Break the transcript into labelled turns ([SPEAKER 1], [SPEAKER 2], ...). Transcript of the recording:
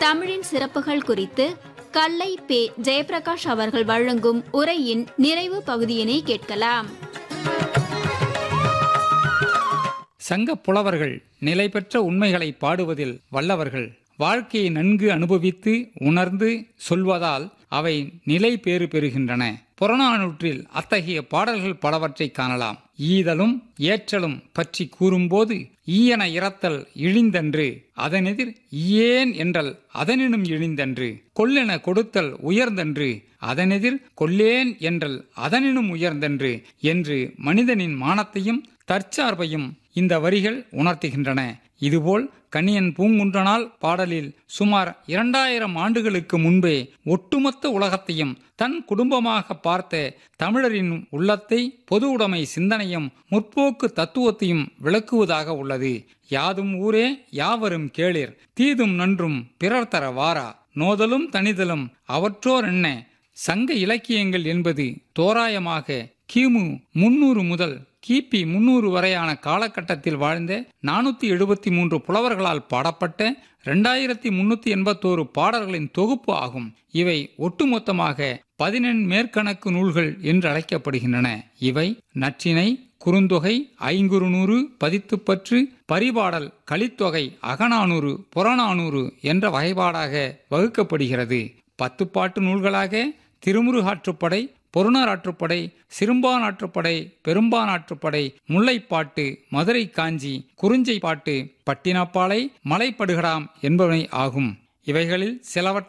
[SPEAKER 1] தமிழின் சிறப்புகள் குறித்து கல்லை பே ஜெயபிரகாஷ் அவர்கள் வழங்கும் உரையின் நிறைவு பகுதியினை கேட்கலாம்
[SPEAKER 2] சங்க புலவர்கள் நிலை பெற்ற உண்மைகளை பாடுவதில் வல்லவர்கள் வாழ்க்கையை நன்கு அனுபவித்து உணர்ந்து சொல்வதால் அவை நிலை பேறு பெறுகின்றன புறநானூற்றில் அத்தகைய பாடல்கள் பலவற்றை காணலாம் ஈதலும் ஏற்றலும் பற்றி கூறும்போது ஈயன இறத்தல் இழிந்தன்று அதனெதிர் ஈயேன் என்றல் அதனினும் இழிந்தன்று கொல்லென கொடுத்தல் உயர்ந்தன்று அதனெதிர் கொல்லேன் என்றல் அதனினும் உயர்ந்தன்று என்று மனிதனின் மானத்தையும் தற்சார்பையும் இந்த வரிகள் உணர்த்துகின்றன இதுபோல் கணியன் பூங்குன்றனால் பாடலில் சுமார் இரண்டாயிரம் ஆண்டுகளுக்கு முன்பே ஒட்டுமொத்த உலகத்தையும் தன் குடும்பமாக பார்த்த தமிழரின் உள்ளத்தை பொது உடைமை சிந்தனையும் முற்போக்கு தத்துவத்தையும் விளக்குவதாக உள்ளது யாதும் ஊரே யாவரும் கேளிர் தீதும் நன்றும் பிறர் தர வாரா நோதலும் தனிதலும் அவற்றோர் என்ன சங்க இலக்கியங்கள் என்பது தோராயமாக கிமு முன்னூறு முதல் கிபி முன்னூறு வரையான காலகட்டத்தில் வாழ்ந்த நானூத்தி எழுபத்தி மூன்று புலவர்களால் பாடப்பட்ட இரண்டாயிரத்தி முன்னூத்தி எண்பத்தோரு பாடல்களின் தொகுப்பு ஆகும் இவை ஒட்டுமொத்தமாக பதினெண் மேற்கணக்கு நூல்கள் என்று அழைக்கப்படுகின்றன இவை நற்றினை குறுந்தொகை ஐங்குறுநூறு பதித்துப்பற்று பரிபாடல் கலித்தொகை அகநானூறு புறநானூறு என்ற வகைப்பாடாக வகுக்கப்படுகிறது பத்துப்பாட்டு நூல்களாக திருமுருகாற்றுப்படை பொருணராற்றுப்படை சிறும்பானாற்றுப்படை பெரும்பானாற்றுப்படை முல்லைப்பாட்டு மதுரை காஞ்சி குறிஞ்சை பாட்டு பட்டினப்பாலை மலைப்படுகடாம் என்பவை ஆகும் இவைகளில் சிலவற்றை